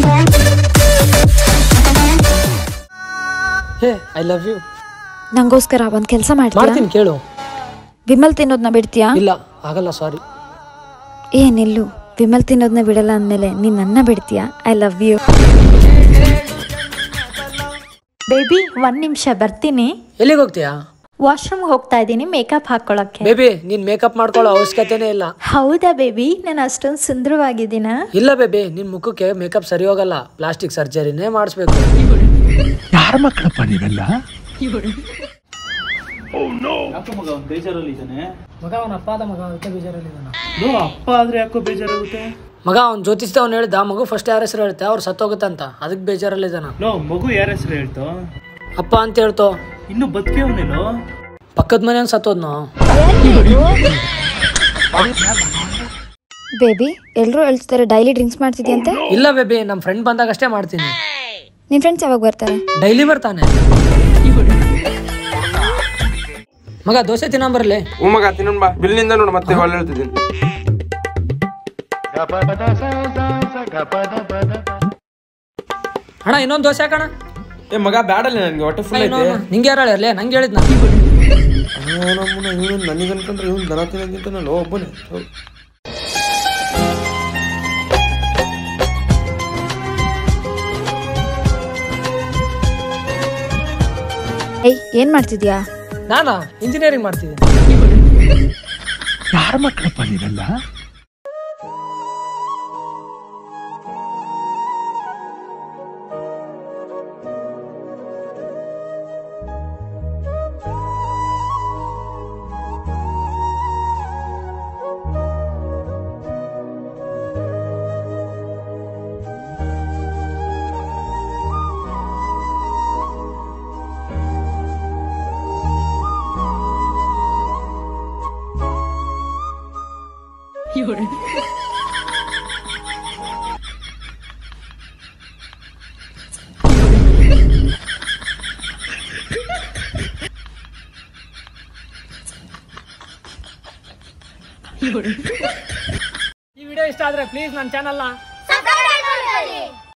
Hey I love you ನಂಗೋಸ್ಕರ ಒಂದ್ ಕೆಲಸ ಮಾಡ್ತೀಯಾ ಮಾಡ್ತೀನಿ ಕೇಳು ವಿಮಲ್ ತಿನ್ನೋದ್ನ ಬಿಡ್ತೀಯಾ ಇಲ್ಲ ಆಗಲ್ಲ ಸಾರಿ ಏ ನಿಲ್ಲು ವಿಮಲ್ ತಿನ್ನೋದ್ನ ಬಿಡಲ್ಲ ಅಂದ್ಮೇಲೆ ನೀನ್ ನನ್ನ ಬಿಡ್ತೀಯಾ ಐ ಲವ್ ಯು ಬೇಬಿ ಒಂದ್ ನಿಮಿಷ ಬರ್ತೀನಿ ಎಲ್ಲಿಗೆ ಹೋಗ್ತೀಯಾ ವಾಶ್ರೂಮ್ ಹೋಗ್ತಾ ಇದ್ದೀನಿ ಮೇಕಪ್ ಹಾಕೊಳಕ್ಕೆ ಬೇಬಿ ನೀನ್ ಮೇಕಪ್ ಮಾಡ್ಕೊಳ್ಳೋ ಅವಶ್ಯಕತೆನೇ ಇಲ್ಲ ಹೌದಾ ಬೇಬಿ ನಾನು ಅಷ್ಟೊಂದು ಸುಂದರವಾಗಿದ್ದೀನ ಇಲ್ಲ ಬೇಬಿ ನಿನ್ ಮುಖಕ್ಕೆ ಮೇಕಪ್ ಸರಿ ಹೋಗಲ್ಲ ಪ್ಲಾಸ್ಟಿಕ್ ಸರ್ಜರಿನೇ ಮಾಡಿಸ್ಬೇಕು ಯಾರ ಮಕ್ಕಳಪ್ಪ ನೀವೆಲ್ಲ ಮಗ ಅವನ ಅಪ್ಪಾದ ಮಗ ಅದಕ್ಕೆ ಬೇಜಾರಲ್ಲಿ ಅಪ್ಪ ಆದ್ರೆ ಯಾಕೋ ಬೇಜಾರಾಗುತ್ತೆ ಮಗ ಅವ್ನ ಜ್ಯೋತಿಷ್ದ ಅವ್ನು ಹೇಳಿದ ಮಗು ಫಸ್ಟ್ ಯಾರ ಹೆಸರು ಹೇಳ್ತೆ ಅವ್ರು ಸತ್ತೋಗುತ್ತಂತ ಅದಕ್ಕೆ ಬೇಜಾರಲ್ಲಿದ್ದಾನ ಲೋ ಮಗು ಯಾರ ಹೆಸರು ಹೇಳ್ತೋ ಅಪ್ಪ ಅಂತ ಹೇಳ್ತೋ ಇನ್ನು ಬದುಕೆ ಅವನೇನೋ ಪಕ್ಕದ ಮನೆ ಸತ್ತೋದ್ನು ಬೇಬಿ ಎಲ್ರು ಹೇಳ್ತಾರೆ ಡೈಲಿ ಡ್ರಿಂಕ್ಸ್ ಮಾಡ್ತಿದ್ಯಂತೆ ಇಲ್ಲ ಬೇಬಿ ನಮ್ಮ ಫ್ರೆಂಡ್ ಬಂದಾಗ ಅಷ್ಟೇ ಮಾಡ್ತೀನಿ ನಿನ್ ಫ್ರೆಂಡ್ಸ್ ಯಾವಾಗ ಬರ್ತಾರೆ ಡೈಲಿ ಬರ್ತಾನೆ ಮಗ ದೋಸೆ ತಿನ್ನಂಬರ್ಲಿ ಹ್ಞೂ ಮಗ ತಿನ್ನೋಣ ಬಾ ಬಿಲ್ನಿಂದ ನೋಡು ಮತ್ತೆ ಹೊಳ್ಳಿ ಹೇಳ್ತಿದ್ದೀನಿ ಅಣ್ಣ ಇನ್ನೊಂದು ದೋಸೆ ಹಾಕಣ ಏ ಮಗ ಬ್ಯಾಡಲ್ಲ ನನಗೆ ಹೊಟ್ಟೆ ಫುಲ್ ಐತೆ ನಿಂಗೆ ಯಾರು ಹೇಳಿರ್ಲಿ ನಂಗೆ ಹೇಳಿದ್ನ ಇವನು ನನಗೆ ಅನ್ಕೊಂಡ್ರೆ ಇವನು ದನ ತಿನ್ನೋಕ್ಕಿಂತ ನಾನು ಒಬ್ಬನೇ ಥು. ಏಯ್ ಏನ್ ಮಾಡ್ತಿದ್ಯಾ ನಾನಾ ಇಂಜಿನಿಯರಿಂಗ್ ಮಾಡ್ತಿದ್ದೀನಿ ಯಾರ ಮಕ್ಕಳಪ್ಪ ನೀವೆಲ್ಲ ಈ ವಿಡಿಯೋ ಇಷ್ಟ ಆದ್ರೆ ಪ್ಲೀಸ್ ನನ್ನ ಚಾನಲ್ನ ಸಬ್ಸ್ಕ್ರೈಬ್ ಮಾಡ್ಕೊಳ್ಳಿ